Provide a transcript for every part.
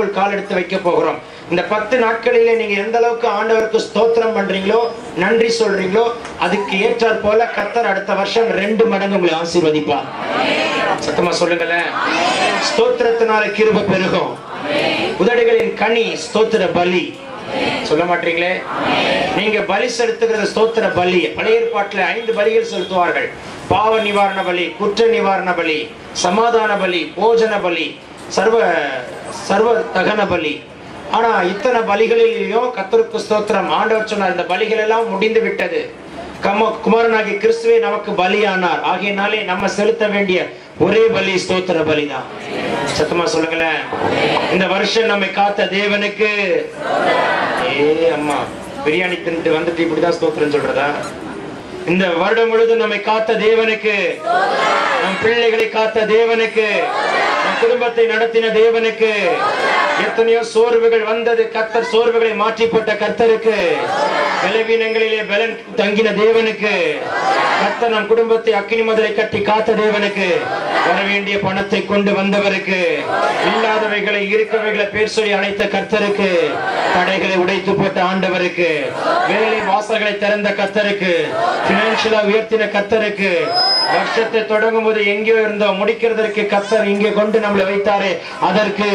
நமக்குள் கால் எடுத்து வைக்க போகிறோம் இந்த பத்து நாட்களிலே நீங்க எந்த அளவுக்கு ஆண்டவருக்கு ஸ்தோத்திரம் பண்றீங்களோ நன்றி சொல்றீங்களோ அதுக்கு ஏற்றாற் போல கர்த்தர் அடுத்த வருஷம் ரெண்டு மடங்கு உங்களை ஆசீர்வதிப்பார் சத்தமா சொல்லுங்களேன் ஸ்தோத்திரத்தினால கிருப பெருகும் உதடுகளின் கனி ஸ்தோத்திர பலி சொல்ல மாட்டீங்களே நீங்க பலி செலுத்துகிறது ஸ்தோத்திர பலி பழைய ஏற்பாட்டுல ஐந்து பலிகள் செலுத்துவார்கள் பாவ நிவாரண பலி குற்ற நிவாரண பலி சமாதான பலி போஜன பலி சர்வ சர்வ தகன பலி ஆனா இத்தனை பலிகளிலேயும் கத்தருக்கு ஸ்தோத்திரம் ஆண்டவர் சொன்னார் இந்த பலிகள் எல்லாம் முடிந்து விட்டது கம குமாரனாகிய கிறிஸ்துவே நமக்கு பலியானார் ஆகையினாலே நம்ம செலுத்த வேண்டிய ஒரே பலி ஸ்தோத்திர பலிதான் சத்தமா சொல்லுங்களேன் இந்த வருஷம் நம்மை காத்த தேவனுக்கு ஏ அம்மா பிரியாணி தின்ட்டு வந்துட்டு இப்படிதான் ஸ்தோத்திரம் சொல்றதா இந்த வருடம் முழுதும் நம்மை காத்த தேவனுக்கு நம் பிள்ளைகளை காத்த தேவனுக்கு நம் குடும்பத்தை நடத்தின தேவனுக்கு எத்தனையோ சோர்வுகள் வந்தது கர்த்தர் சோர்வுகளை மாற்றி போட்ட கர்த்தருக்கு பலவீனங்களிலே பலன் தங்கின தேவனுக்கு கர்த்தர் நம் குடும்பத்தை அக்கினி மதுரை கட்டி காத்த தேவனுக்கு வர வேண்டிய பணத்தை கொண்டு வந்தவருக்கு இல்லாதவைகளை இருக்கவைகளை பேர் சொல்லி அழைத்த கர்த்தருக்கு தடைகளை உடைத்து போட்ட ஆண்டவருக்கு வேலை வாசல்களை திறந்த கர்த்தருக்கு பினான்சியலா உயர்த்தின கர்த்தருக்கு வருஷத்தை தொடங்கும் போது எங்கேயோ இருந்தோம் முடிக்கிறதற்கு கர்த்தர் இங்கே கொண்டு நம்மளை வைத்தாரே அதற்கு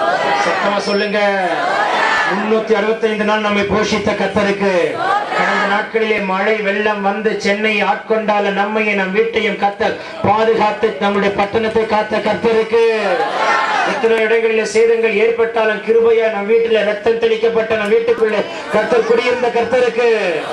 சத்தமா சொல்லுங்க முன்னூத்தி அறுபத்தைந்து நாள் நம்மை போஷித்த கத்தருக்கு கடந்த நாட்களிலே மழை வெள்ளம் வந்து சென்னை ஆட்கொண்டால நம்மையும் நம் வீட்டையும் கத்தர் பாதுகாத்து நம்முடைய பட்டணத்தை காத்த கத்தருக்கு எத்தனை இடங்களிலே சேதங்கள் ஏற்பட்டாலும் கிருபையா நம் வீட்டுல ரத்தம் தெளிக்கப்பட்ட நம் வீட்டுக்குள்ளே கர்த்தர் குடியிருந்த கர்த்தருக்கு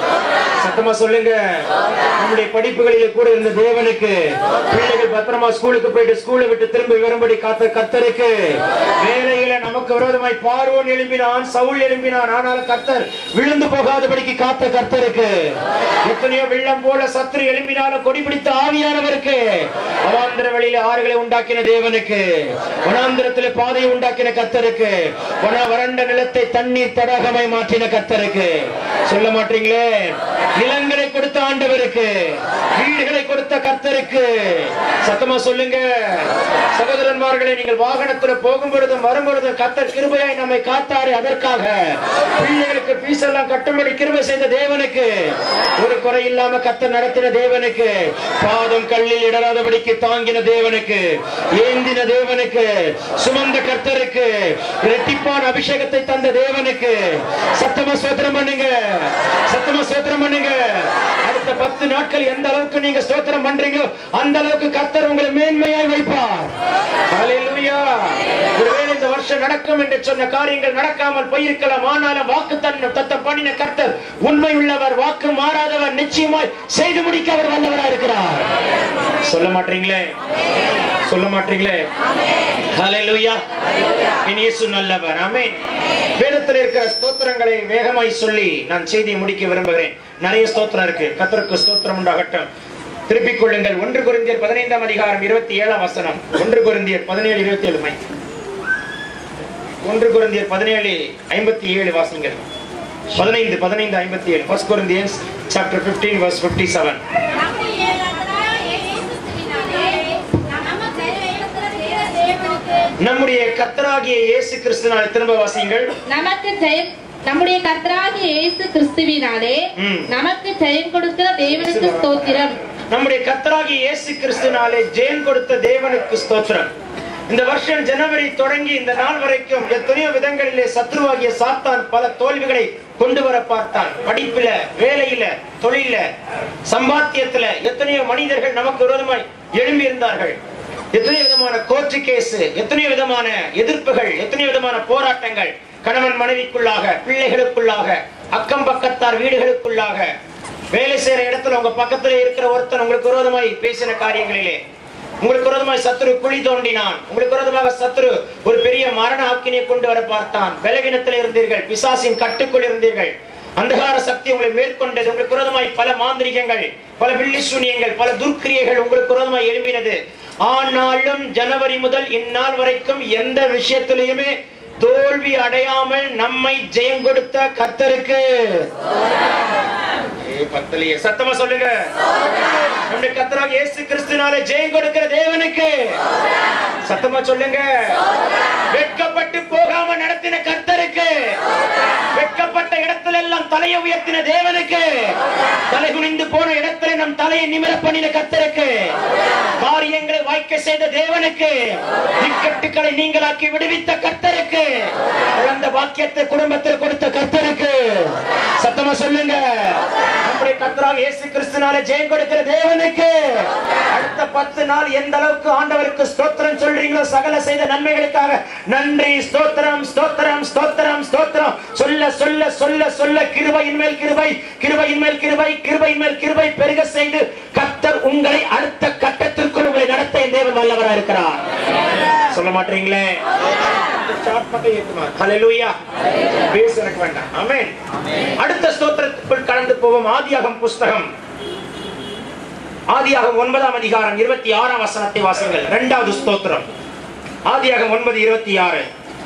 சத்தமா சொல்லுங்க நம்முடைய படிப்புகளிலே கூட இருந்த தேவனுக்கு பிள்ளைகள் பத்திரமா ஸ்கூலுக்கு போயிட்டு ஸ்கூலை விட்டு திரும்பி வரும்படி காத்த கர்த்தருக்கு வேலையில நமக்கு விரோதமாய் பார்வோன் எழும்பினான் சவுல் எழும்பினான் ஆனாலும் கர்த்தர் விழுந்து போகாதபடிக்கு காத்த கர்த்தருக்கு எத்தனையோ வெள்ளம் போல சத்துரு எழும்பினாலும் கொடி பிடித்த ஆவியானவருக்கு அவாந்திர வழியில ஆறுகளை உண்டாக்கின தேவனுக்கு வனாந்திரத்திலே பாதையை உண்டாக்கின கர்த்தருக்கு வன வறண்ட நிலத்தை தண்ணீர் தடாகமாய் மாற்றின கர்த்தருக்கு சொல்ல மாட்டீங்களே நிலங்களை கொடுத்த ஆண்டவருக்கு வீடுகளை கொடுத்த கர்த்தருக்கு சத்தமா சொல்லுங்க சகோதரன்மார்களை நீங்கள் வாகனத்துல போகும் பொழுதும் வரும் பொழுதும் கர்த்தர் கிருபையாய் நம்மை காத்தாரு அதற்காக பிள்ளைகளுக்கு பீஸ் எல்லாம் கட்டும்படி கிருபை செய்த தேவனுக்கு ஒரு குறை இல்லாம கர்த்தர் நடத்தின தேவனுக்கு பாதம் கல்லில் இடராதபடிக்கு தாங்கின தேவனுக்கு ஏந்தின தேவனுக்கு சுமந்த கர்த்தருக்கு இரட்டிப்பான அபிஷேகத்தை தந்த தேவனுக்கு சத்தமா சோத்திரம் பண்ணுங்க சத்தமா சோத்திரம் பண்ணுங்க அடுத்த பத்து நாட்கள் எந்த அளவுக்கு நீங்க ஸ்தோத்திரம் பண்றீங்களோ அந்த அளவுக்கு கர்த்தர் உங்களை மேன்மையாய் வைப்பார் ஹalleluya ஒருவேளை இந்த வருஷம் நடக்கும் என்று சொன்ன காரியங்கள் நடக்காமல் போயிருக்கலாம் ஆனாலும் வாக்கு தன்னம் தத்தம் பண்ணின கர்த்தர் உண்மை உள்ளவர் வாக்கு மாறாதவர் நிச்சயமாய் செய்து முடிக்க அவர் வல்லவரா இருக்கிறார் சொல்ல மாட்டீங்களே சொல்ல மாட்டீங்களே ஹalleluya என் இயேசு நல்லவர் ஆமென் வேதத்தில் இருக்கிற ஸ்தோத்திரங்களை வேகமாய் சொல்லி நான் செய்தியை முடிக்க விரும்புகிறேன் நிறைய ஸ்தோத்திரம் இருக்கு கத்தருக்கு ஸ்தோத்திரம் உண்டாகட்டும் திருப்பிக் கொள்ளுங்கள் ஒன்று குருந்தியர் பதினைந்தாம் அதிகாரம் இருபத்தி ஏழாம் வசனம் ஒன்று குருந்தியர் பதினேழு இருபத்தி ஏழு மை ஒன்று குருந்தியர் பதினேழு ஐம்பத்தி ஏழு வாசிங்கள் பதினைந்து பதினைந்து ஐம்பத்தி ஏழு first Corinthians chapter fifteen verse fifty seven நம்முடைய கர்த்தராகிய இயேசு கிறிஸ்துவினாலே நமக்கு இருக்கிற வேத தேவனுக்கு நம்முடைய கத்தராகிய இயேசு கிறிஸ்துனால திரும்ப வாசியுங்கள் நமக்கு ஜெயம் நம்முடைய கர்த்தராகிய இயேசு கிறிஸ்துவினாலே ம். நமக்கு ஜெயம் கொடுக்கிற தேவனுக்கு ஸ்தோத்திரம் நம்முடைய கத்தராகிய இயேசு கிறிஸ்துனாலே ஜெயம் கொடுத்த தேவனுக்கு ஸ்தோத்திரம் இந்த வருஷம் ஜனவரி தொடங்கி இந்த நாள் வரைக்கும் எத்தனையோ விதங்களிலே சத்ருவாகிய சாத்தான் பல தோல்விகளை கொண்டு வர பார்த்தான் படிப்புல வேலையில தொழில சம்பாத்தியத்துல எத்தனையோ மனிதர்கள் நமக்கு விரோதமாய் எழும்பி இருந்தார்கள் எத்தனை விதமான கோர்ட்டு கேஸ் எத்தனை விதமான எதிர்ப்புகள் எத்தனை விதமான போராட்டங்கள் கணவன் மனைவிக்குள்ளாக பிள்ளைகளுக்குள்ளாக அக்கம் பக்கத்தார் வீடுகளுக்குள்ளாக வேலை செய்யற இடத்துல உங்க பக்கத்துல இருக்கிற ஒருத்தன் உங்களுக்கு விரோதமாய் பேசின காரியங்களிலே உங்களுக்கு விரோதமாய் சத்துரு குழி தோண்டினான் உங்களுக்கு விரோதமாக சத்துரு ஒரு பெரிய மரண ஆக்கினை கொண்டு வர பார்த்தான் பலவீனத்தில் இருந்தீர்கள் பிசாசின் கட்டுக்குள் இருந்தீர்கள் அந்தகார சக்தி உங்களை மேற்கொண்டது உங்களுக்கு விரோதமாய் பல மாந்திரிகங்கள் பல வில்லி சூனியங்கள் பல துர்க்கிரியைகள் உங்களுக்கு விரோதமாய் எழும்பினது ஆனாலும் ஜனவரி முதல் இந்நாள் வரைக்கும் எந்த விஷயத்திலையுமே தோல்வி அடையாமல் நம்மை ஜெயம் கொடுத்த கர்த்தருக்கு ஏ பத்தலையே சத்தமா சொல்லுங்க நம்முடைய கத்தராக இயேசு கிறிஸ்துனால ஜெயம் கொடுக்கிற தேவனுக்கு சத்தமா சொல்லுங்க வெட்கப்பட்டு போகாம நடத்தின கர்த்தருக்கு வெட்கப்பட்ட இடத்துல எல்லாம் தலையை உயர்த்தின தேவனுக்கு தலை குனிந்து போன இடத்துல நம் தலையை நிமிர பண்ணின கர்த்தருக்கு காரியங்களை வாய்க்க செய்த தேவனுக்கு இக்கட்டுக்களை நீங்களாக்கி விடுவித்த கர்த்தருக்கு குழந்த வாக்கியத்தை குடும்பத்தில் கொடுத்த கர்த்தருக்கு சத்தமா சொல்லுங்க நம்முடைய கர்த்தராக இயேசு கிறிஸ்துனால ஜெயம் கொடுக்கிற தேவனுக்கு அடுத்த பத்து நாள் எந்த அளவுக்கு ஆண்டவருக்கு ஸ்தோத்திரம் சொல்றீங்களோ சகல செய்த நன்மைகளுக்காக நன்றி ஸ்தோத்திரம் ஸ்தோத்திரம் ஸ்தோத்திரம் ஸ்தோத்திரம் சொல்ல சொல்ல சொல்ல சொல்ல கிருபையின் மேல் கிருபை கிருபையின் மேல் கிருபை கிருபையின் மேல் கிருபை பெருக செய்து கர்த்தர் உங்களை அடுத்த கட்டத்திற்குள் உங்களை நடத்த என் தேவன் வல்லவரா இருக்கிறார் சொல்ல மாட்டீங்களே சாட் மட்டும் ஏத்துமா ஹalleluya பேச எனக்கு வேண்டாம் ஆமென் அடுத்த ஸ்தோத்திரத்துக்குள் கடந்து போவோம் ஆதியாகமம் புஸ்தகம் ஆதியாகமம் ஒன்பதாம் அதிகாரம் இருபத்தி ஆறாம் வசனத்தை வாசிங்கள் இரண்டாவது ஸ்தோத்திரம் ஆதியாகமம் ஒன்பது இருபத்தி ஆறு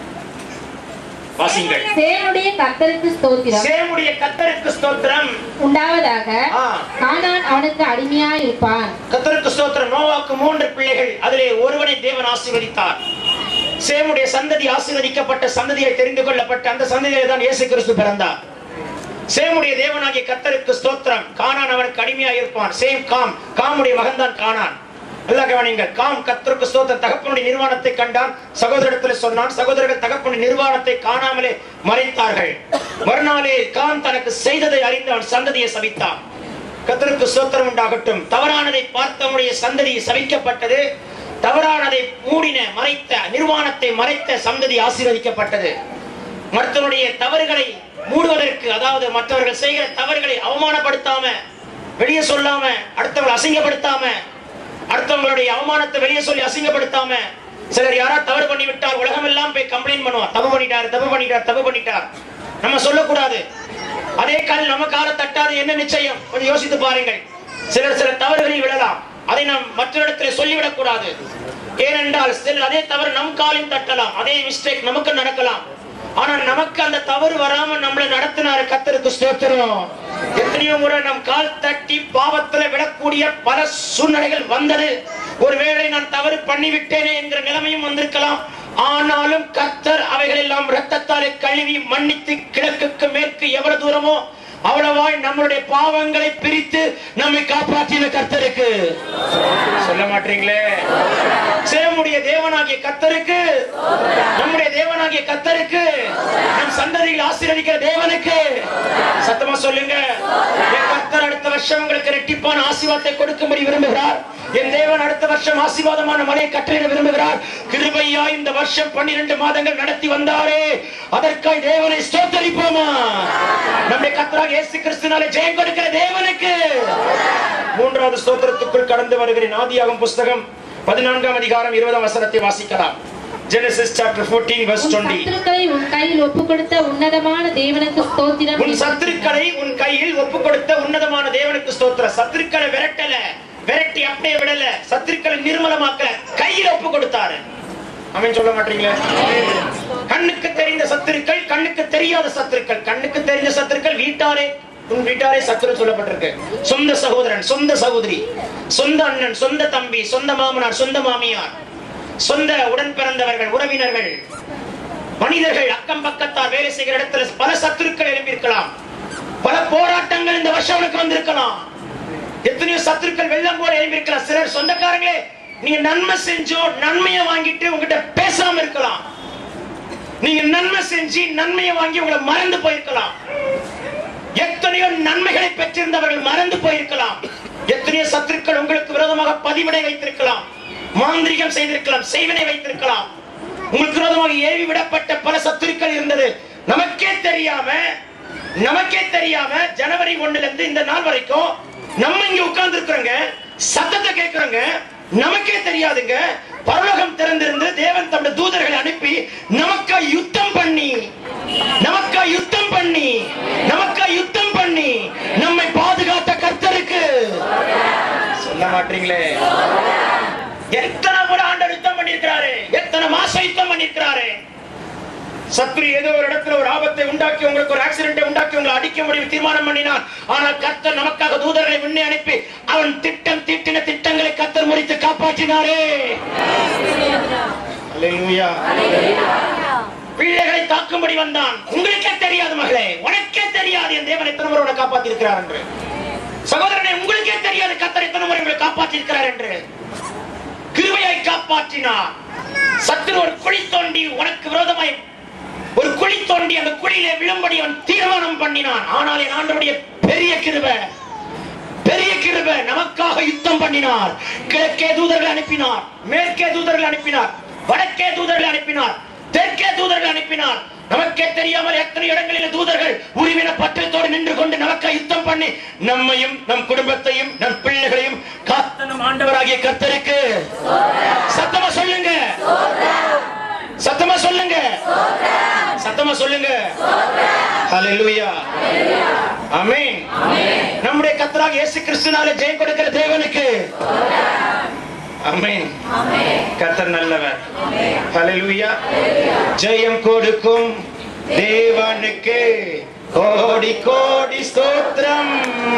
வாசிங்கள் சேனுடைய கர்த்தருக்கு ஸ்தோத்திரம் சேமுடைய கத்தருக்கு ஸ்தோத்திரம் உண்டாவதாக ஆ. கானான் அவனுக்கு அடிமையாய் இருப்பான் கத்தருக்கு ஸ்தோத்திரம் நோவாக்கு மூன்று பிள்ளைகள் அதிலே ஒருவனை தேவன் ஆசீர்வதித்தார் சேமுடைய சந்ததி ஆசீர்வதிக்கப்பட்ட சந்ததியை தெரிந்து கொள்ளப்பட்ட அந்த சந்ததியிலே தான் இயேசு கிறிஸ்து பிறந்தார் சேமுடைய தேவனாகிய கத்தருக்கு ஸ்தோத்திரம் கானான் அவனுக்கு அடிமையாக இருப்பான் சேம் காம் காமுடைய மகன்தான் கானான் நல்லா கவனிங்க காம் கத்தருக்கு ஸ்தோத்திரம் தகப்பனுடைய நிர்வாணத்தை கண்டான் சகோதரத்தில் சொன்னான் சகோதரர்கள் தகப்பனுடைய நிர்வாணத்தை காணாமலே மறைத்தார்கள் மறுநாளே காம் தனக்கு செய்ததை அறிந்து அவன் சந்ததியை சபித்தான் கத்தருக்கு ஸ்தோத்திரம் உண்டாகட்டும் தவறானதை பார்த்தவனுடைய சந்ததி சபிக்கப்பட்டது தவறானதை மூடின மறைத்த நிர்வாணத்தை மறைத்த சந்ததி ஆசீர்வதிக்கப்பட்டது மற்றவருடைய தவறுகளை மூடுவதற்கு அதாவது மற்றவர்கள் செய்கிற தவறுகளை அவமானப்படுத்தாம வெளியே சொல்லாம அடுத்தவங்களை அசிங்கப்படுத்தாம அடுத்தவங்களுடைய அவமானத்தை வெளியே சொல்லி அசிங்கப்படுத்தாம சிலர் யாரா தவறு பண்ணி விட்டால் உலகம் எல்லாம் போய் கம்ப்ளைண்ட் பண்ணுவான் தப்பு பண்ணிட்டார் தப்பு பண்ணிட்டார் தப்பு பண்ணிட்டார் நம்ம சொல்லக்கூடாது அதே கால் நம்ம கால தட்டாது என்ன நிச்சயம் கொஞ்சம் யோசித்து பாருங்கள் சிலர் சில தவறுகளில் விழலாம் அதை நாம் மற்றொருடத்தில் சொல்லிவிடக் கூடாது ஏனென்றால் சிலர் அதே தவறு நம் காலில் தட்டலாம் அதே மிஸ்டேக் நமக்கு நடக்கலாம் ஆனா நமக்கு அந்த தவறு வராம நம்மளை நடத்தினாரு கத்தருக்கு ஸ்தோத்திரம் எத்தனையோ முறை நம் கால் தட்டி பாவத்துல விடக்கூடிய பல சூழ்நிலைகள் வந்தது ஒருவேளை நான் தவறு பண்ணிவிட்டேனே என்கிற நிலைமையும் வந்திருக்கலாம் ஆனாலும் கர்த்தர் அவைகள் எல்லாம் ரத்தத்தாலே கழுவி மன்னித்து கிழக்குக்கு மேற்கு எவ்வளவு தூரமோ அவ்வளவாய் நம்மளுடைய பாவங்களை பிரித்து நம்மை காப்பாற்றின கர்த்தருக்கு சொல்ல மாட்டீங்களே சேமுடைய தேவனாகிய கர்த்தருக்கு நம்முடைய தேவனாகிய கர்த்தருக்கு நம் சந்ததியில் ஆசீர்வதிக்கிற தேவனுக்கு சத்தமா சொல்லுங்க என் கர்த்தர் அடுத்த வருஷம் உங்களுக்கு ரெட்டிப்பான ஆசீர்வாதத்தை கொடுக்கும்படி விரும்புகிறார் என் தேவன் அடுத்த வருஷம் ஆசீர்வாதமான மலையை கட்டளையிட விரும்புகிறார் கிருபையா இந்த வருஷம் பன்னிரண்டு மாதங்கள் நடத்தி வந்தாரே அதற்காய் தேவனை ஸ்தோத்தரிப்போமா நம்முடைய கர்த்தராக இயேசு கிறிஸ்துனாலே ஜெயம் கொடுக்கிற தேவனுக்கு மூன்றாவது ஸ்தோத்திரத்துக்குள் கடந்து வருகிறேன் ஆதியாகும் புஸ்தகம் பதினான்காம் அதிகாரம் இருபதாம் வசனத்தை வாசிக்கலாம் Genesis chapter 14 verse உன் 20 சத்துருக்களை உன் கையில் ஒப்புக் கொடுத்த உன்னதமான தேவனுக்கு ஸ்தோத்திரம் உன் சத்துருக்களை உன் கையில் ஒப்பு கொடுத்த உன்னதமான தேவனுக்கு ஸ்தோத்திரம் சத்துருக்களை விரட்டல விரட்டி அப்படியே விடல சத்துருக்களை நிர்மலமாக்கல கையில ஒப்பு கொடுத்தாரு அவன் சொல்ல மாட்டீங்களா கண்ணுக்கு தெரிந்த சத்துருக்கள் கண்ணுக்கு தெரியாத சத்துருக்கள் கண்ணுக்கு தெரிந்த சத்துருக்கள் வீட்டாரே உன் வீட்டாரே சத்துரு சொல்லப்பட்டிருக்கு சொந்த சகோதரன் சொந்த சகோதரி சொந்த அண்ணன் சொந்த தம்பி சொந்த மாமனார் சொந்த மாமியார் சொந்த உடன் பிறந்தவர்கள் உறவினர்கள் மனிதர்கள் அக்கம் பக்கத்தார் வேலை செய்கிற இடத்துல பல சத்துருக்கள் எழும்பியிருக்கலாம் பல போராட்டங்கள் இந்த வருஷம் உனக்கு வந்திருக்கலாம் எத்தனையோ சத்துருக்கள் வெள்ளம் போல எழும்பியிருக்கலாம் சிலர் சொந்தக்காரங்களே நீங்க நன்மை செஞ்சோ நன்மையை வாங்கிட்டு உங்ககிட்ட பேசாம இருக்கலாம் நீங்க நன்மை செஞ்சு நன்மையை வாங்கி உங்களை மறந்து போயிருக்கலாம் எத்தனையோ நன்மைகளை பெற்றிருந்தவர்கள் மறந்து போயிருக்கலாம் எத்தனையோ சத்துருக்கள் உங்களுக்கு விரோதமாக பதிவிடை வைத்திருக்கலாம் மாந்திரிகம் செய்திருக்கலாம் செய்வினை வைத்திருக்கலாம் உங்களுக்கு விரோதமாக ஏவி விடப்பட்ட பல சத்துருக்கள் இருந்தது நமக்கே தெரியாம நமக்கே தெரியாம ஜனவரி ஒண்ணுல இருந்து இந்த நாள் வரைக்கும் நம்ம இங்க உட்கார்ந்து இருக்கிறோங்க சத்தத்தை கேட்கிறோங்க நமக்கே தெரியாதுங்க பரலோகம் திறந்திருந்து தேவன் தம்முடைய தூதர்களை அனுப்பி நமக்கா யுத்தம் பண்ணி நமக்கா யுத்தம் பண்ணி நமக்கா யுத்தம் பண்ணி நம்மை பாதுகாத்த கர்த்தருக்கு சொல்ல மாட்டீங்களே எத்தனை முறை ஆண்டவர் யுத்தம் பண்ணியிருக்கிறாரு எத்தனை மாசம் யுத்தம் பண்ணியிருக்கிறாரு சத்ரு ஏதோ ஒரு இடத்துல ஒரு ஆபத்தை உண்டாக்கி உங்களுக்கு ஒரு ஆக்சிடென்ட்டை உண்டாக்கி உங்களை அடிக்க முடியும் தீர்மானம் பண்ணினான் ஆனால் கர்த்தர் நமக்காக தூதர்களை முன்னே அனுப்பி அவன் திட்டம் தீட்டின திட்டங்களை கர்த்தர் முடித்து காப்பாற்றினாரே அல்லேலூயா பிள்ளைகளை தாக்கும்படி வந்தான் உங்களுக்கே தெரியாது மகளே உனக்கே தெரியாது என் தேவன் எத்தனை முறை உன்னை காப்பாத்தி இருக்கிறார் என்று சகோதரனே உங்களுக்கே தெரியாது கத்தர் எத்தனை முறை உங்களை காப்பாற்றி இருக்கிறார் என்று கிருபையை காப்பாற்றினார் சத்துரு ஒரு குழி தோண்டி உனக்கு விரோதமாய் ஒரு குழி தோண்டி அந்த குழியிலே விழும்படி அவன் தீர்மானம் பண்ணினான் ஆனால் என் ஆண்டவருடைய பெரிய கிருபை பெரிய கிருபை நமக்காக யுத்தம் பண்ணினார் கிழக்கே தூதர்கள் அனுப்பினார் மேற்கே தூதர்கள் அனுப்பினார் வடக்கே தூதர்கள் அனுப்பினார் தெற்கே தூதர்கள் அனுப்பினார் நமக்கே தெரியாமல் எத்தனை இடங்களில் தூதர்கள் உரிமையின பற்றத்தோடு நின்று கொண்டு நமக்காக யுத்தம் பண்ணி நம்மையும் நம் குடும்பத்தையும் நம் பிள்ளைகளையும் காத்த நம் ஆண்டவராகிய கர்த்தருக்கு சத்தமா சொல்லுங்க சத்தமா சொல்லுங்க சத்தமா சொல்லுங்க ஹalleluya ஆமென் நம்முடைய கர்த்தராக இயேசு கிறிஸ்துனாலே ஜெயம் கொடுக்கிற தேவனுக்கு ஆமென் கர்த்தர் நல்லவர் ஹalleluya ஜெயம் கொடுக்கும் தேவனுக்கு கோடி கோடி ஸ்தோத்திரம்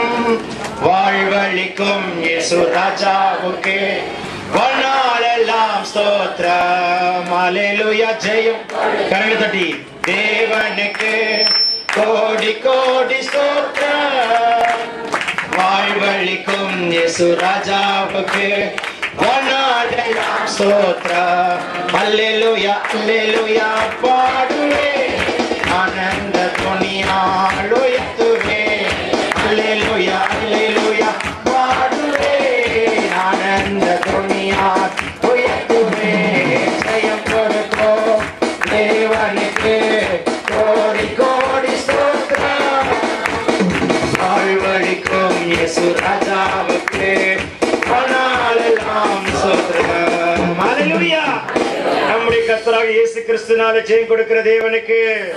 வாழ்வழிக்கும் இயேசு ராஜாவுக்கு வாழ்நாளெல்லாம் ஸ்தோத்திரம் ஹalleluya ஜெயம் கரங்களை தட்டி தேவனுக்கு கோடி கோடி ஸ்தோத்திரம் வாழ்வழிக்கும் இயேசு ராஜாவுக்கு வாழ்நாளெல்லாம் ஸ்தோத்திரம் அல்லேலூயா அல்லேலூயா பாடுவே ஆனந்த துணியால் உயர்த்துவே அல்லேலூயா அல்லேலூயா பாடுவே ஆனந்த துணியால் உயர்த்துவே ஜெயம் கொடுக்கோ தேவனுக்கு கோடி கோடி ஸ்தோத்திரம் வாழ்வழிக்கும் இயேசு ராஜாவுக்கு பணாலெல்லாம் ஸ்தோத்திரம். ஹalleluya. நம்முடைய கர்த்தராக இயேசு கிறிஸ்துனால ஜெயம் கொடுக்கிற தேவனுக்கு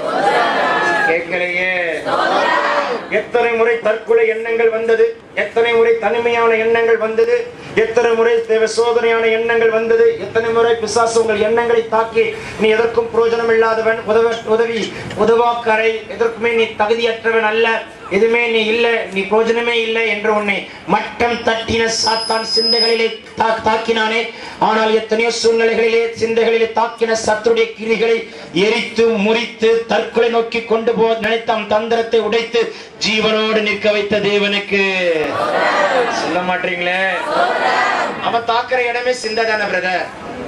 கேட்கலையே எத்தனை முறை தற்கொலை எண்ணங்கள் வந்தது எத்தனை முறை தனிமையான எண்ணங்கள் வந்தது எத்தனை முறை தேவ சோதனையான எண்ணங்கள் வந்தது எத்தனை முறை பிசாசு உங்கள் எண்ணங்களை தாக்கி நீ எதற்கும் பிரயோஜனம் இல்லாதவன் உதவ உதவி உதவாக்கரை எதற்குமே நீ தகுதியற்றவன் அல்ல எதுவுமே நீ இல்ல நீ பிரயோஜனமே இல்லை என்று உன்னை மட்டம் தட்டின சாத்தான் சிந்தைகளிலே தா- தாக்கினானே ஆனால் எத்தனையோ சூழ்நிலைகளிலே சிந்தைகளிலே தாக்கின சத்துருடைய கிரிகளை எரித்து முறித்து தற்கொலை நோக்கி கொண்டு போ நினைத்தாம் தந்திரத்தை உடைத்து ஜீவனோடு நிற்க வைத்த தேவனுக்கு சொல்ல மாட்டீங்களே அவன் தாக்குற இடமே சிந்தை தானே பிரதர்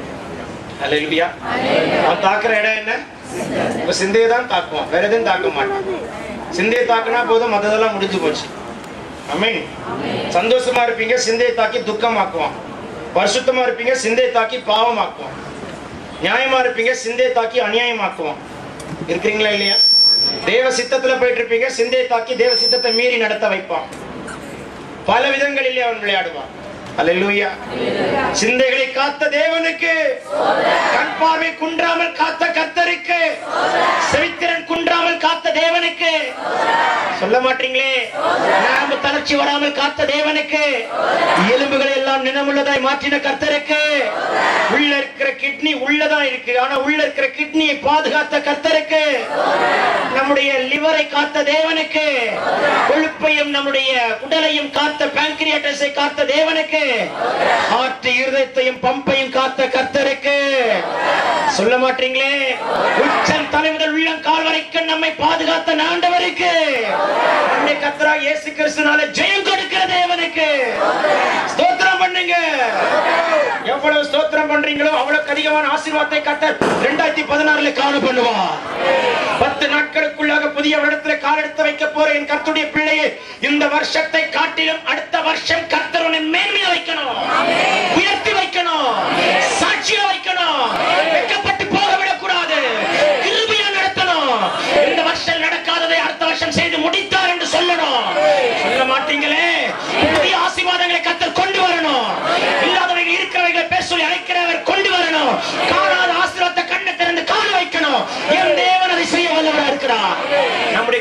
அல்லா அவன் தாக்குற இடம் என்ன உங்க சிந்தையை தான் தாக்குவான் வேற எதுவும் தாக்க மாட்டான் சிந்தையை தாக்குனா போதும் மத்ததெல்லாம் முடிஞ்சு போச்சு அமீன் சந்தோஷமா இருப்பீங்க சிந்தையை தாக்கி துக்கமாக்குவான் பரிசுத்தமா இருப்பீங்க சிந்தையை தாக்கி பாவமாக்குவான் நியாயமா இருப்பீங்க சிந்தையை தாக்கி அநியாயமாக்குவான் இருக்கிறீங்களா இல்லையா தேவ சித்தத்துல போயிட்டு இருப்பீங்க சிந்தையை தாக்கி தேவ சித்தத்தை மீறி நடத்த வைப்பான் பல விதங்களிலே அவன் விளையாடுவான் அல்லேலூயா சிந்தைகளை காத்த தேவனுக்கு கண் பார்வை குன்றாமல் காத்த கர்த்தருக்கு செவித்திறன் குன்றாமல் காத்த தேவனுக்கு சொல்ல மாட்டீங்களே நரம்பு தளர்ச்சி வராமல் காத்த தேவனுக்கு எலும்புகளை எல்லாம் நினமுள்ளதாய் மாற்றின கர்த்தருக்கு உள்ள இருக்கிற கிட்னி உள்ளதா இருக்கு ஆனா உள்ள இருக்கிற கிட்னியை பாதுகாத்த கர்த்தருக்கு நம்முடைய லிவரை காத்த தேவனுக்கு கொழுப்பையும் நம்முடைய உடலையும் காத்த pancreatus-ஐ காத்த தேவனுக்கு ஹார்ட் இருதயத்தையும் பம்பையும் காத்த கர்த்தருக்கு சொல்ல மாட்டீங்களே உச்சம் தலைமுதல் உள்ளம் கால் வரைக்கும் நம்மை பாதுகாத்த ஆண்டவருக்கு நம்முடைய கர்த்தரா இயேசு கிறிஸ்துனால ஜெயம் கொடுக்கிற தேவனுக்கு ஸ்தோத்திரம் பண்ணுங்க எவ்வளவு ஸ்தோத்திரம் பண்றீங்களோ அவ்வளவுக்கு அதிகமான ஆசீர்வாதத்தை கர்த்தர் ரெண்டாயிரத்தி பதினாறுல காண பண்ணுவா பத்து நாட்களுக்குள்ளாக புதிய வருடத்துல கால் எடுத்து வைக்க போற என் கர்த்தருடைய பிள்ளையே இந்த வருஷத்தை காட்டிலும் அடுத்த வருஷம் கர்த்தர் உன்னை மேன்மையா வைக்கணும் உயர்த்தி வைக்கணும் சாட்சியா வைக்கணும் வெட்கப்பட்டு போக விடக்கூடாது கிருபையா நடத்தணும் இந்த வருஷம் நடக்காததை அடுத்த வருஷம் செய்து முடித்தார் என்று சொல்லணும் சொல்ல மாட்டீங்களே புதிய ஆசீர்வாதங்களை கர்த்தர் கொண்டு வரணும் இல்லாதவைகள் இருக்கிறவைகளை பேர் சொல்லி அழைக்கிறவர் கொண்டு வரணும் காணாத ஆசீர்வாதத்தை கண்ணை திறந்து காண வைக்கணும் என் தேவன் அதை செய்ய வல்லவரா இருக்கிறார் நம்முடைய கர்த்தராக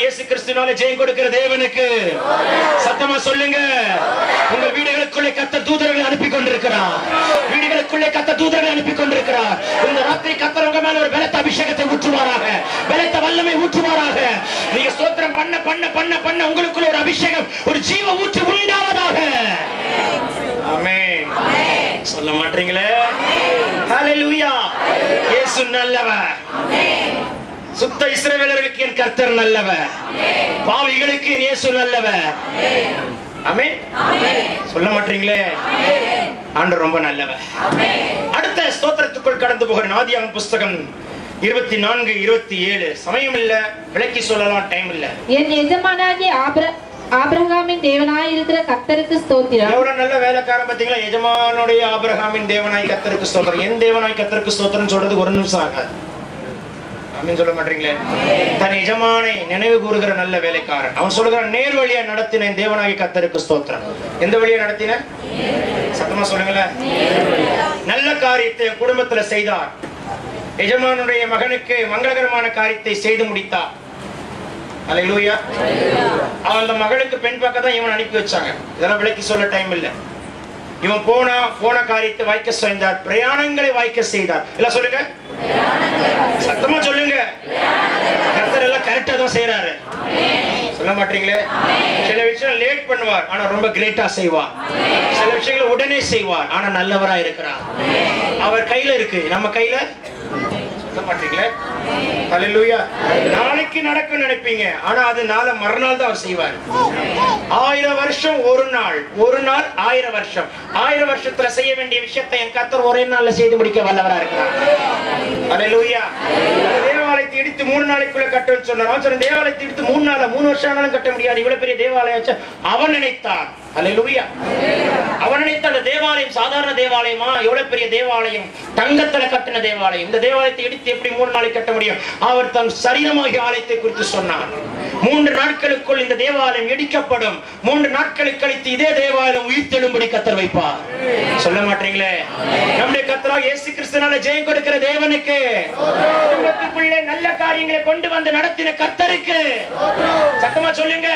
இயேசு கிறிஸ்துனால ஜெயம் கொடுக்கிற தேவனுக்கு சத்தமா சொல்லுங்க உங்கள் வீடுகளுக்குள்ளே கத்த தூதர்களை அனுப்பி கொண்டிருக்கிறார் வீடுகளுக்குள்ளே கத்த தூதர்களை அனுப்பி கொண்டிருக்கிறார் இந்த ராத்திரி கத்தர் உங்க மேல ஒரு பலத்த அபிஷேகத்தை ஊற்றுவாராக பலத்த வல்லமை ஊற்றுவாராக நீங்க ஸ்தோத்திரம் பண்ண பண்ண பண்ண பண்ண உங்களுக்குள்ள ஒரு அபிஷேகம் ஒரு ஜீவ ஊற்று உண்டாவதாக ஆமென் சொல்ல மாட்டீங்களே ஹalleluya இயேசு நல்லவர் சுத்த இஸ்ரவேலர்களுக்கு என் கர்த்தர் நல்லவர் பாவிகளுக்கு என் இயேசு நல்லவர் ஆமென் சொல்ல மாட்டீங்களே ஆண்டு ரொம்ப நல்லவர் அடுத்த ஸ்தோத்திரத்துக்குள் கடந்து போகிற ஆதியாகம புஸ்தகம் இருபத்தி நான்கு இருபத்தி ஏழு சமயம் இல்ல விளக்கி சொல்லலாம் டைம் இல்ல என் எஜமானாகிய ஆபிர ஆபிரகாமின் தேவனாயிருக்கிற கர்த்தருக்கு ஸ்தோத்திரம் எவ்வளவு நல்ல வேலைக்காரன் பாத்தீங்களா எஜமானுடைய ஆபிரகாமின் தேவனாய் கத்தருக்கு ஸ்தோத்திரம் என் தேவனாய் கத்தருக்கு ஸ்தோத்திரம் சொல்றது ஒரு நிமிஷம் ஆகாது அப்படின்னு சொல்ல மாட்டீங்களே தன் எஜமானை நினைவு கூறுகிற நல்ல வேலைக்காரன் அவன் சொல்லுகிறான் நேர் வழியா நடத்தின என் தேவனாய் கத்தருக்கு ஸ்தோத்திரம் எந்த வழியா நடத்தின சத்தமா சொல்லுங்களேன் நல்ல காரியத்தை என் குடும்பத்துல செய்தார் எஜமானுடைய மகனுக்கு மங்களகரமான காரியத்தை செய்து முடித்தார் அல்லேலூயா அவன் அந்த மகளுக்கு பெண் பார்க்க தான் இவன் அனுப்பி வச்சாங்க இதெல்லாம் விளக்கி சொல்ல டைம் இல்ல இவன் போனா போன காரியத்தை வாய்க்க செய்தார் பிரயாணங்களை வாய்க்க செய்தார் இல்ல சொல்லுங்க சத்தமா சொல்லுங்க கர்த்தர் எல்லாம் கரெக்டா தான் செய்யறாரு சொல்ல மாட்டீங்களே சில விஷயம் லேட் பண்ணுவார் ஆனா ரொம்ப கிரேட்டா செய்வார் சில விஷயங்களை உடனே செய்வார் ஆனா நல்லவரா இருக்கிறார் அவர் கையில இருக்கு நம்ம கையில சொல்ல மாட்டீங்களே ஹalleluya நாளைக்கு நடக்கும் நினைப்பீங்க ஆனா அது நாளை மறுநாள் தான் அவர் செய்வார் ஆயிரம் வருஷம் ஒரு நாள் ஒரு நாள் ஆயிரம் வருஷம் ஆயிரம் வருஷத்துல செய்ய வேண்டிய விஷயத்தை என் கர்த்தர் ஒரே நாள்ல செய்து முடிக்க வல்லவரா இருக்கிறார் ஹalleluya தேவாலயத்தை இடித்து மூணு நாளைக்குள்ள கட்டணும்னு சொன்னார் அவன் சொன்ன தேவாலயத்தை இடித்து மூணு நாள் மூணு வருஷம் ஆனாலும் கட்ட முடியாது இவ்வளவு பெரிய தேவாலயம் வச்சு அவன் நினைத்தான் ஹalleluya அவன் நினைத்த அந்த தேவாலயம் சாதாரண தேவாலயமா எவ்வளவு பெரிய தேவாலயம் தங்கத்துல கட்டின தேவாலயம் இந்த தேவாலயத்தை இடித்து எப்படி மூணு நாளைக்கு கட்ட முடியும் அவர் தன் சரீரமாகிய ஆலயத்தை குறித்து சொன்னார் மூன்று நாட்களுக்குள் இந்த தேவாலயம் இடிக்கப்படும் மூன்று நாட்களுக்கு கழித்து இதே தேவாலயம் உயிர்த்தெழும்படி கத்தர் வைப்பார் சொல்ல மாட்டீங்களே நம்முடைய கத்தரா இயேசு கிறிஸ்துனால ஜெயம் கொடுக்கிற தேவனுக்கு குடும்பத்துக்குள்ளே நல்ல காரியங்களை கொண்டு வந்து நடத்தின கத்தருக்கு சத்தமா சொல்லுங்க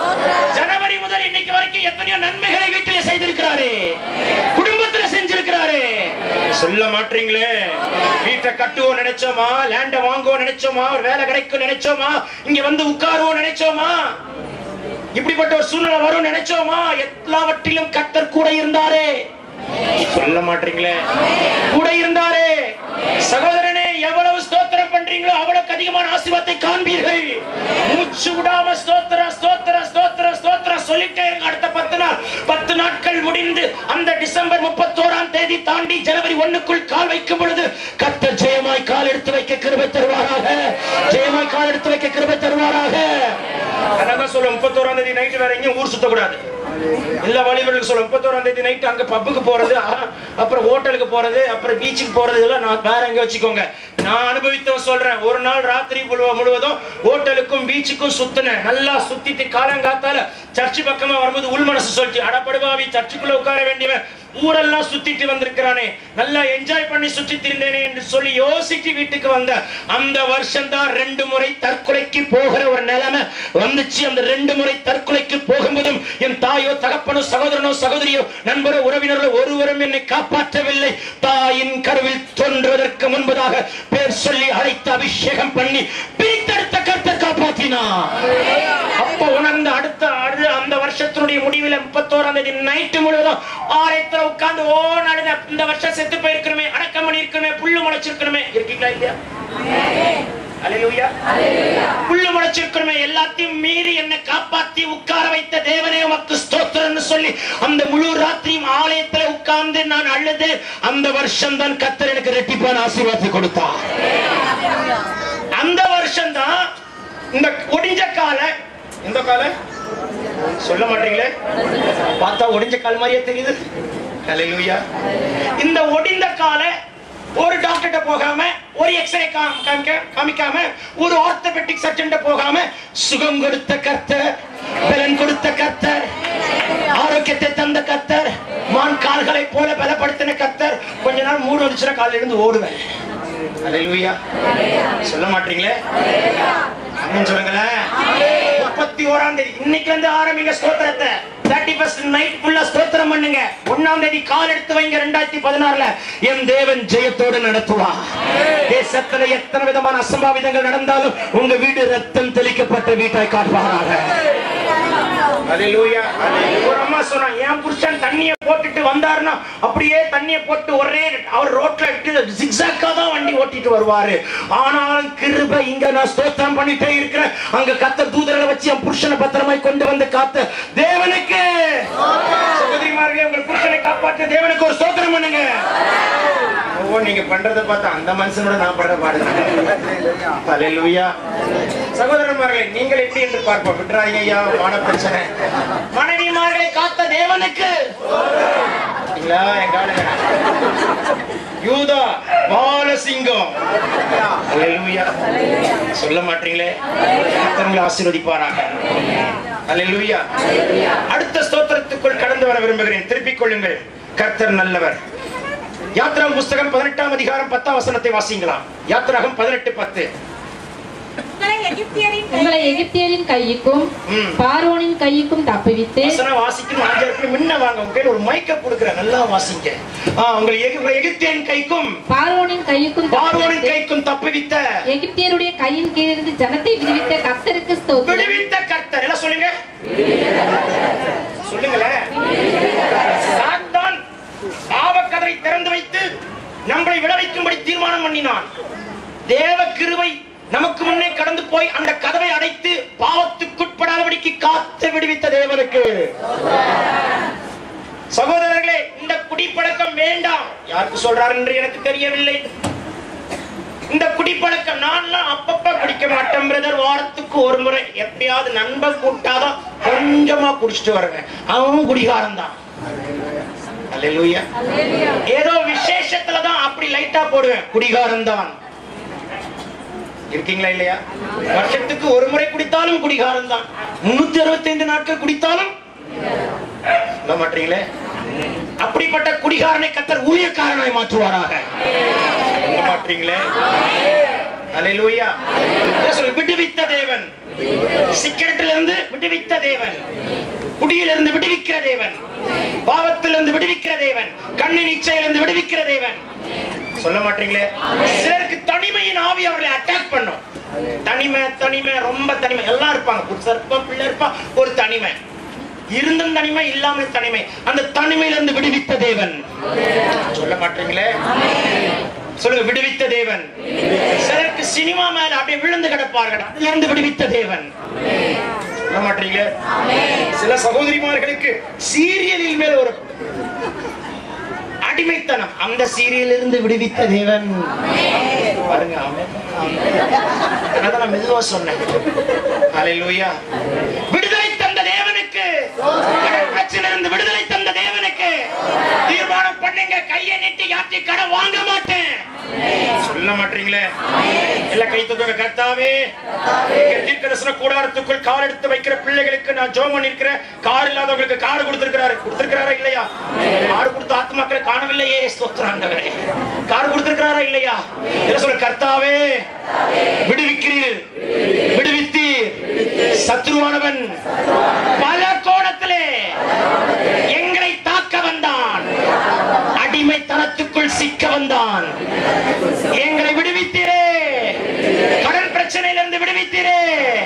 ஜனவரி முதல் இன்னைக்கு வரைக்கும் எத்தனையோ நன்மைகளை வீட்டிலே செய்திருக்கிறாரு குடும்பத்துல செஞ்சிருக்கிறாரு சொல்ல மாட்டீங்களே வீட்டை கட்டுவோம் நினைச்சோமா லேண்ட வாங்குவோம் நினைச்சோமா ஒரு வேலை கிடைக்கும் நினைச்சோமா இங்க வந்து உட்காருவோம் நினைச்சோமா இப்படிப்பட்ட ஒரு சூழ்நிலை வரும் நினைச்சோமா எல்லாவற்றிலும் கத்தர் கூட இருந்தாரே சொல்ல மாட்டீங்களே கூட இருந்தாரே சகோதரனே எவ்வளவு ஸ்தோத்திரம் பண்றீங்களோ அவ்வளவுக்கு அதிகமான ஆசீர்வாதத்தை காண்பீர்கள் மூச்சு விடாம ஸ்தோத்திர ஸ்தோத்திர ஸ்தோத்திர ஸ்தோத்திர சொல்லிட்டே இருங்க அடுத்த பத்து நாள் பத்து நாட்கள் முடிந்து அந்த டிசம்பர் முப்பத்தோராம் தேதி தாண்டி ஜனவரி ஒண்ணுக்குள் கால் வைக்கும் பொழுது கத்தர் ஜெயமாய் கால் எடுத்து வைக்க கிருபை தருவாராக ஜெயமாய் கால் எடுத்து வைக்க கிருபை தருவாராக அதான் சொல்ல முப்பத்தோராம் தேதி நைட்டு வேற எங்கேயும் ஊர் சுத்தக்கூடாது எல்லா வாலிபர்களுக்கு சொல்ல முப்பத்தோராம் தேதி நைட் அங்க பப்புக்கு போறது ஆ, அப்புறம் ஹோட்டலுக்கு போறது அப்புறம் பீச்சுக்கு போறது இதெல்லாம் நான் வேற எங்க வச்சுக்கோங்க நான் அனுபவித்தவன் சொல்றேன் ஒரு நாள் ராத்திரி முழுவ- முழுவதும் ஹோட்டலுக்கும் பீச்சுக்கும் சுத்தினேன் நல்லா சுத்திட்டு காலங்காத்தால சர்ச்சு பக்கமா வரும்போது உள் மனசு சொல்லிச்சு அடப்படுவாவி சர்ச்சுக்குள்ள உட்கார வேண்டியவன் ஊரெல்லாம் சுத்திட்டு வந்திருக்கிறானே நல்லா என்ஜாய் பண்ணி சுற்றி திரிந்தேனே என்று சொல்லி யோசிச்சு வீட்டுக்கு வந்த அந்த வருஷம் தான் ரெண்டு முறை தற்கொலைக்கு போகிற ஒரு நிலைமை வந்துச்சு அந்த ரெண்டு முறை தற்கொலைக்கு போகும்போதும் என் தாயோ தகப்பனோ சகோதரனோ சகோதரியோ நண்பரோ உறவினர்களோ ஒருவரும் என்னை காப்பாற்றவில்லை தாயின் கருவில் தோன்றுவதற்கு முன்பதாக பேர் சொல்லி அழைத்து அபிஷேகம் பண்ணி பிரித்தெடுத்த கருத்தை காப்பாற்றினார் அப்ப உணர்ந்த அடுத்த அடுத்த அந்த வருஷத்தினுடைய முடிவில் முப்பத்தோராம் தேதி நைட்டு முழுவதும் ஆலயத்துல உட்கார்ந்து ஓ நடந்த இந்த வருஷம் செத்து போயிருக்கணுமே அடக்கம் பண்ணி இருக்கணுமே புல்லு முளைச்சிருக்கணுமே இருக்கீங்களா இல்லையா அல்லேலூயா புல்லு முளைச்சிருக்கணுமே எல்லாத்தையும் மீறி என்னை காப்பாத்தி உட்கார வைத்த தேவனே உமக்கு ஸ்தோத்திரம்னு சொல்லி அந்த முழு ராத்திரியும் ஆலயத்துல உட்கார்ந்து நான் அழுது அந்த வருஷம் தான் கத்தர் எனக்கு ரெட்டிப்பான ஆசீர்வாதத்தை கொடுத்தார் அந்த வருஷம் தான் இந்த ஒடிஞ்ச கால எந்த கால சொல்ல மாட்டீங்களே பார்த்தா ஒடிஞ்ச கால் மாதிரியே தெரியுது ஹalleluya இந்த ஒடிந்த கால ஒரு டாக்டர்கிட்ட போகாம ஒரு எக்ஸ்ரே காமிக்க காமிக்காம ஒரு ஆர்த்தோபெட்டிக் சர்ஜன்ட்ட போகாம சுகம் கொடுத்த கர்த்தர் பலன் கொடுத்த கர்த்தர் ஆரோக்கியத்தை தந்த கர்த்தர் மான் கால்களை போல பலப்படுத்தின கர்த்தர் கொஞ்ச நாள் மூடு வந்துச்சுன்னா காலையில இருந்து ஓடுவேன் ஹalleluya சொல்ல மாட்டீங்களே அப்படின்னு சொல்லுங்களேன் முப்பத்தி ஓராம் தேதி இன்னைக்கு இருந்து ஆரம்பிங்க ஸ்தோத்திரத்தை தேர்ட்டி ஃபர்ஸ்ட் நைட் ஃபுல்லா ஸ்தோத்திரம் பண்ணுங்க ஒன்னாம் தேதி கால் எடுத்து வைங்க ரெண்டாயிரத்தி பதினாறுல என் தேவன் ஜெயத்தோடு நடத்துவா தேசத்துல எத்தனை விதமான அசம்பாவிதங்கள் நடந்தாலும் உங்க வீடு ரத்தம் தெளிக்கப்பட்ட வீட்டாய் காட்டுவாராக Hallelujah. ஒரு அம்மா சொன்னா என் புருஷன் தண்ணிய போட்டுட்டு வந்தாருன்னா அப்படியே தண்ணிய போட்டு ஒரே அவர் ரோட்ல விட்டு ஜிக்ஸாக்கா தான் வண்டி ஓட்டிட்டு வருவாரு ஆனாலும் கிருபை இங்க நான் ஸ்தோத்திரம் பண்ணிட்டே இருக்கிறேன் அங்க கத்த தூதர்களை வச்சு என் புருஷனை பத்திரமாய் கொண்டு வந்து காத்த தேவனுக்கு சகோதரிமார்களே உங்கள் புருஷனை காப்பாற்ற தேவனுக்கு ஒரு ஸ்தோத்திரம் பண்ணுங்க ஓ நீங்க பண்றத பார்த்தா அந்த மனுஷனோட நான் படுற பாடுங்க ஹalleluya சகோதரன்மார்களே நீங்கள் எப்படி என்று பார்ப்போம் விட்டுறாதீங்க ஐயா மான பிரச்சனை மனைவிமார்களை காத்த தேவனுக்கு இல்லைங்களா எங்க ஆளுங்க யூதா பாலசிங்கம் ஹalleluya சொல்ல மாட்டீங்களே கர்த்தர் ஆசீர்வதிப்பாராக ஹalleluya அடுத்த ஸ்தோத்திரத்துக்குள் கடந்து வர விரும்புகிறேன் திருப்பிக் கொள்ளுங்கள் கர்த்தர் நல்லவர் யாத்ரா புஸ்தகம் பதினெட்டாம் அதிகாரம் பத்தாம் வசனத்தை வாசிங்களா யாத்ராகம் பதினெட்டு பத்து உங்களை எகிப்தியரின் உங்களை கையில் எகிப்தியரின் கையுக்கும் ம். பார்வோனின் கையுக்கும் தப்புவித்து வசனம் வாசிக்கும் ஆஞ்சருக்கு முன்ன வாங்க உங்க கையில ஒரு மைக்க கொடுக்குறேன் நல்லா வாசிங்க ஆ, உங்களை எகி- உங்களை எகிப்தியன் கைக்கும் பார்வோனின் கையுக்கும் பார்வோனின் தப்புவித்து கைக்கும் தப்புவித்த எகிப்தியருடைய கையின் கீழிருந்து ஜனத்தை விடுவித்த கர்த்தருக்கு ஸ்தோத்திரம் விடுவித்த கர்த்தர் எல்லாம் சொல்லுங்க சொல்லுங்களேன் சாத்தான் பாவக்கதரை திறந்து வைத்து நம்மளை விட வைக்கும்படி தீர்மானம் பண்ணினான் தேவ கிருபை நமக்கு முன்னே கடந்து போய் அந்த கதவை அடைத்து பாவத்துக்குட்படாதபடிக்கு காத்து விடுவித்த தேவனுக்கு சகோதரர்களே இந்த குடிப்பழக்கம் வேண்டாம் யாருக்கு சொல்றார் என்று எனக்கு தெரியவில்லை இந்த குடிப்பழக்கம் நான்லாம் அப்பப்ப குடிக்க மாட்டேன் பிரதர் வாரத்துக்கு ஒரு முறை எப்பயாவது நண்பன் கூட்டாதான் கொஞ்சமா குடிச்சிட்டு வருவேன் அவன் குடிகாரன் தான் அல்லேலூயா ஏதோ விசேஷத்துல தான் அப்படி லைட்டா போடுவேன் குடிகாரன் தான் இருக்கீங்களா இல்லையா வருஷத்துக்கு ஒரு முறை குடித்தாலும் குடிகாரன் தான் முன்னூத்தி அறுபத்தைந்து நாட்கள் குடித்தாலும் சொல்ல மாட்டீங்களே அப்படிப்பட்ட குடிகாரனை கத்தர் ஊழியக்காரனாய் மாற்றுவாராக சொல்ல மாட்டீங்களே அல்லேலூயா இயேசு விடுவித்த தேவன் சிக்கரட்டிலிருந்து இருந்து விடுவித்த தேவன் குடியிலிருந்து விடுவிக்கிற தேவன் பாவத்திலிருந்து விடுவிக்கிற தேவன் கண்ணின் இச்சையிலிருந்து விடுவிக்கிற தேவன் சொல்ல மாட்டீங்களே சிலருக்கு தனிமையின் ஆவி அவர்களை அட்டாக் பண்ணும் தனிமை தனிமை ரொம்ப தனிமை எல்லாம் இருப்பாங்க புருஷன் இருப்பான் பிள்ளை இருப்பான் ஒரு தனிமை இருந்தும் தனிமை இல்லாமல் தனிமை அந்த தனிமையிலிருந்து விடுவித்த தேவன் சொல்ல மாட்டீங்களே சொல்லுங்க விடுவித்த தேவன் சிலருக்கு சினிமா மேல அப்படியே விழுந்து கிடப்பார்கள் அதிலிருந்து விடுவித்த தேவன் சொல்ல மாட்டீங்க சில சகோதரிமார்களுக்கு சீரியலில் மேல ஒரு அடிமைத்தனம் அந்த சீரியலில் இருந்து விடுவித்த தேவன் பாருங்க ஆமென். அதான் நான் மெதுவா சொன்னேன் ஹalleluya விடுதலை தந்த தேவனுக்கு கடன் பிரச்சனை இருந்து விடுதலை தந்த தேவனுக்கு தீர்மானம் பண்ணுங்க கையை நீட்டி யாத்தி கடன் வாங்க மாட்டேன் சொல்ல மாட்டீங்களே இல்ல கை தூக்க கர்த்தாவே எங்க தீர்க்கதரிசன கூடாரத்துக்குள் கால் எடுத்து வைக்கிற பிள்ளைகளுக்கு நான் ஜோம் பண்ணிருக்கிறேன் கார் இல்லாதவங்களுக்கு கார் கொடுத்திருக்கிறாரு கொடுத்திருக்கிறாரா இல்லையா கார் கொடுத்த ஆத்மாக்களை காணவில்லையே ஸ்தோத்திராண்டவரே கார் கொடுத்திருக்கிறாரா இல்லையா இல்ல சொல்ல கர்த்தாவே விடுவிக்கிறீர் விடுவித்தீர் சத்ருவானவன் பல கோணத்திலே எங்களை தாக்க வந்தான் அடிமைத்தனத்துக்குள் சிக்க வந்தான் எங்களை விடுவித்தீரே கடன் பிரச்சனையிலிருந்து விடுவித்தீரே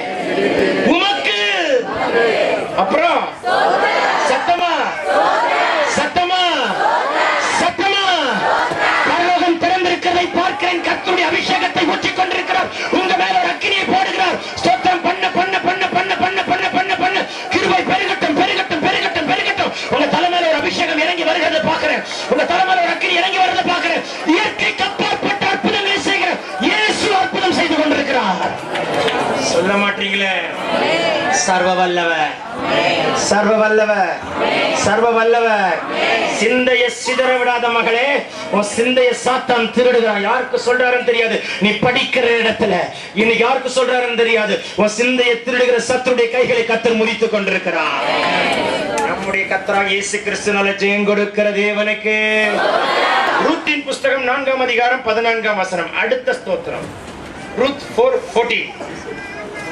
உமக்கு அப்புறம் சத்தமா சத்தமா சத்தமா பரலோகம் திறந்திருக்கிறதை பார்க்கிறேன் கர்த்தருடைய அபிஷேகத்தை ஊற்றிக் கொண்டிருக்கிறார் உங்க மேல ஒரு அக்கினியை போடுகிறார் ஸ்தோத்திரம் பண்ண பண்ண பண்ண பண்ண பண்ண பண்ண பண்ண பண்ண கிருபை பெருகட்டும் பெருகட்டும் பெருகட்டும் பெருகட்டும் உங்க தலைமையில ஒரு அபிஷேகம் இறங்கி வருகிறத பாக்குறேன் உங்க தலைமையில ஒரு அக்கினி இறங்கி வருகிறத பாக்குறேன் இயற்கைக்கு அப்பாற்பட்ட அற்புதங்களை செய்கிற இயேசு அற்புதம் செய்து கொண்டிருக்கிறார் சொல்ல மாட்டீங்களே சர்வ வல்லவர் சர்வ வல்லவர் சர்வ வல்லவர் சிந்தைய சிதற விடாத மகளே உன் சிந்தைய சாத்தான் திருடுகிறான் யாருக்கு சொல்றாருன்னு தெரியாது நீ படிக்கிற இடத்துல இன்னைக்கு யாருக்கு சொல்றாருன்னு தெரியாது உன் சிந்தைய திருடுகிற சத்துருடைய கைகளை கத்தர் முறித்துக் கொண்டிருக்கிறார் நம்முடைய கத்தரா இயேசு கிறிஸ்து நல்ல ஜெயம் கொடுக்கிற தேவனுக்கு ரூத்தின் புஸ்தகம் நான்காம் அதிகாரம் பதினான்காம் வசனம் அடுத்த ஸ்தோத்திரம் ரூத் 4:14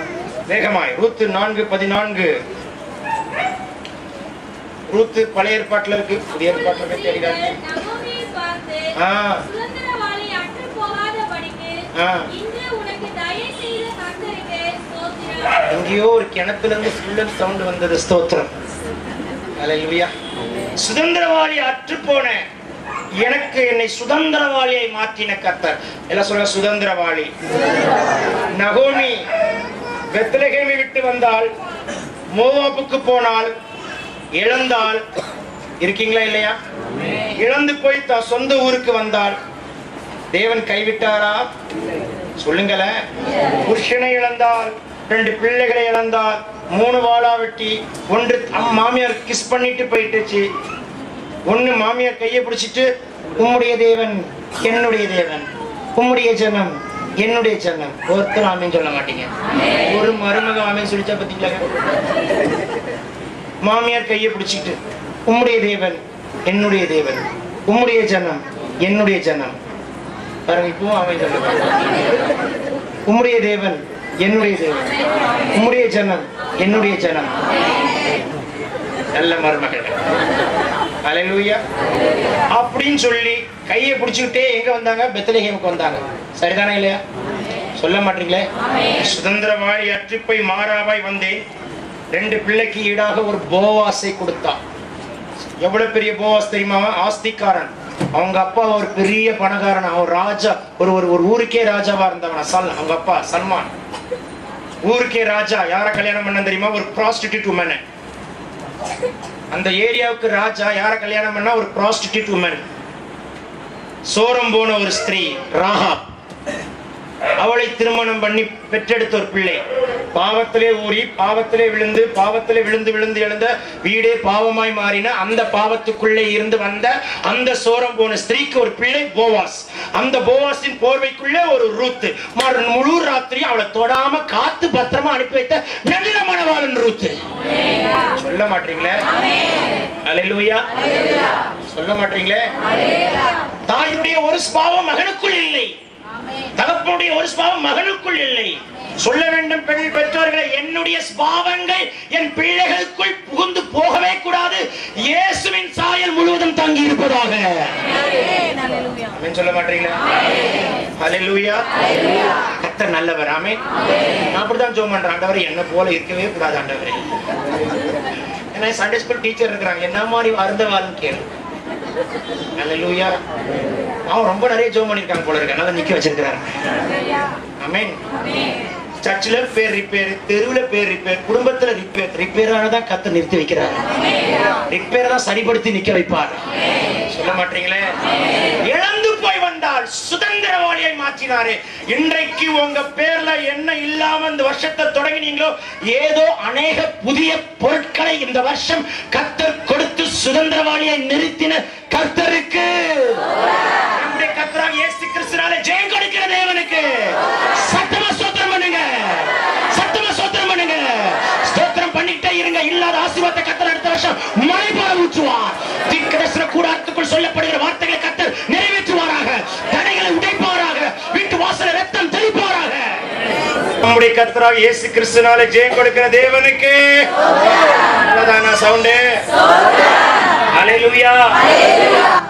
வேகமாய் ரூத்து நான்கு பதினான்கு ரூத்து பழைய ஏற்பாட்டுல இருக்கு புதிய ஏற்பாட்டுல போய் தேடிடாது நகோமியை பார்த்து, ஆ. சுதந்திரவாளி அற்றுப் போகாதபடிக்கு, ஆ. இன்று உனக்கு தயை செய்த கர்த்தருக்கு ஸ்தோத்திரம். எங்கேயோ ஒரு கிணத்துல இருந்து ஃபுல்லன் சவுண்ட் வந்தது ஸ்தோத்திரம் அல்லேலூயா சுதந்திரவாளி அற்று போன எனக்கு என்னை சுதந்திரவாளியை மாற்றின கர்த்தர் எல்லாம் சொல்ல சுதந்திரவாளி நகோமி பெத்லகேமை விட்டு வந்தால் மோவாப்புக்கு போனால் இழந்தால் இருக்கீங்களா இல்லையா இழந்து போய் தான் சொந்த ஊருக்கு வந்தால் தேவன் கைவிட்டாரா சொல்லுங்களேன் புருஷனை இழந்தால் ரெண்டு பிள்ளைகளை இழந்தால் மூணு வாளா வெட்டி ஒன்று அம் மாமியார் கிஸ் பண்ணிட்டு போயிட்டுச்சு ஒண்ணு மாமியார் கையை பிடிச்சிட்டு உம்முடைய தேவன் என்னுடைய தேவன் உம்முடைய ஜனம் என்னுடைய ஜனம் ஒருத்தர் ஆமேன்னு சொல்ல மாட்டீங்க ஒரு மருமக ஆமேன்னு சொல்லிச்சா பத்தீங்களா மாமியார் கையை பிடிச்சிட்டு உம்முடைய தேவன் என்னுடைய தேவன் உம்முடைய ஜனம் என்னுடைய ஜனம் பாருங்க இப்பவும் அவன் சொல்லுவான் உம்முடைய தேவன் என்னுடைய தேவன் உம்முடைய ஜனம் என்னுடைய ஜனம் நல்ல மருமகள் அலையூயா அப்படின்னு சொல்லி கையை பிடிச்சுக்கிட்டே எங்க வந்தாங்க பெத்தலகேமுக்கு வந்தாங்க சரிதானே இல்லையா சொல்ல மாட்டீங்களே சுதந்திரவாளி அற்று போய் மாறாவாய் வந்தேன் ரெண்டு பிள்ளைக்கு ஈடாக ஒரு போவாசை கொடுத்தான் எவ்வளவு பெரிய போவாஸ் தெரியுமா அவன்? ஆஸ்திக்காரன் அவங்க அப்பா ஒரு பெரிய பணக்காரன் அவன் ராஜா ஒரு ஒரு ஒரு ஊருக்கே ராஜாவா இருந்தவன் சல் அவங்க அப்பா சல்மான் ஊருக்கே ராஜா யார கல்யாணம் பண்ண தெரியுமா ஒரு ப்ராஸ்டிடியூட் உமன் அந்த ஏரியாவுக்கு ராஜா யார கல்யாணம் பண்ணா ஒரு ப்ராஸ்டிடியூட் உமன் சோரம் போன ஒரு ஸ்திரீ ராஹாப் அவளை திருமணம் பண்ணி பெற்றெடுத்த ஒரு பிள்ளை பாவத்திலே ஊறி பாவத்திலே விழுந்து பாவத்திலே விழுந்து விழுந்து எழுந்த வீடே பாவமாய் மாறின அந்த பாவத்துக்குள்ளே இருந்து வந்த அந்த சோரம் போன ஸ்திரீக்கு ஒரு பிள்ளை போவாஸ் அந்த போவாஸின் போர்வைக்குள்ளே ஒரு ரூத்து மறு முழு ராத்திரி அவளை தொடாம காத்து பத்திரமா அனுப்பி வைத்த நல்ல மணவாளன் ரூத்து சொல்ல மாட்டீங்களே அல்லேலூயா சொல்ல மாட்டீங்களே தாயுடைய ஒரு ஸ்பாவம் மகனுக்குள் இல்லை தகப்பனுடைய ஒரு ஸ்பாவம் மகனுக்குள் இல்லை சொல்ல வேண்டும் பெண் பெற்றோர்களை என்னுடைய ஸ்பாவங்கள் என் பிள்ளைகளுக்குள் புகுந்து போகவே கூடாது இயேசுவின் சாயல் முழுவதும் தங்கி இருப்பதாக ஆமென் சொல்ல மாட்டீங்களா ஹalleluya கர்த்தர் நல்லவர் ஆமென் நான் அப்படிதான் ஜெபம் பண்றேன் ஆண்டவரே என்ன போல இருக்கவே கூடாது ஆண்டவரே ஏன்னா சண்டே ஸ்கூல் டீச்சர் இருக்கிறாங்க என்ன மாதிரி அருந்தவாள்னு கேளு ஹalleluya அவன் ரொம்ப நிறைய ஜெபம் பண்ணிருக்காங்க போல இருக்கு அதனால நிக்க வச்சிருக்கிறாரு ஆமென் சர்ச்சில் பேர் ரிப்பேர் தெருவுல பேர் ரிப்பேர் குடும்பத்துல ரிப்பேர் ரிப்பேர் ஆனதான் கத்த நிறுத்தி வைக்கிறார் ரிப்பேர் தான் சரிப்படுத்தி நிக்க வைப்பார் சொல்ல மாட்டீங்களே இழந்து போய் வந்தால் சுதந்திரவாளியை மாற்றினாரு இன்றைக்கு உங்க பேர்ல என்ன இல்லாம இந்த வருஷத்தை தொடங்கினீங்களோ ஏதோ அநேக புதிய பொருட்களை இந்த வருஷம் கத்தர் கொடுத்து சுதந்திரவாளியை நிறுத்தின கர்த்தருக்கு நம்முடைய கர்த்தராக இயேசு கிறிஸ்துனால ஜெயம் கொடுக்கிற தேவனுக்கு சத்தமா ஸ்தோத்திரம் பண்ணுங்க சத்தமா ஸ்தோத்திரம் பண்ணுங்க ஸ்தோத்திரம் பண்ணிட்டே இருங்க இல்லாத ஆசீர்வாதத்தை கத்தர் அடுத்த வருஷம் மழை போல ஊற்றுவார் தீர்க்கதரிசன கூடாரத்துக்குள் சொல்லப்படுகிற வார்த்தைகளை கத்தர் நிறைவேற்றுவாராக தடைகளை உடைப்பாராக வீட்டு வாசல ரத்தம் தெளிப்பாராக நம்முடைய கர்த்தராக இயேசு கிறிஸ்துனால ஜெயம் கொடுக்கிற தேவனுக்கு சவுண்டு அலையிலுயா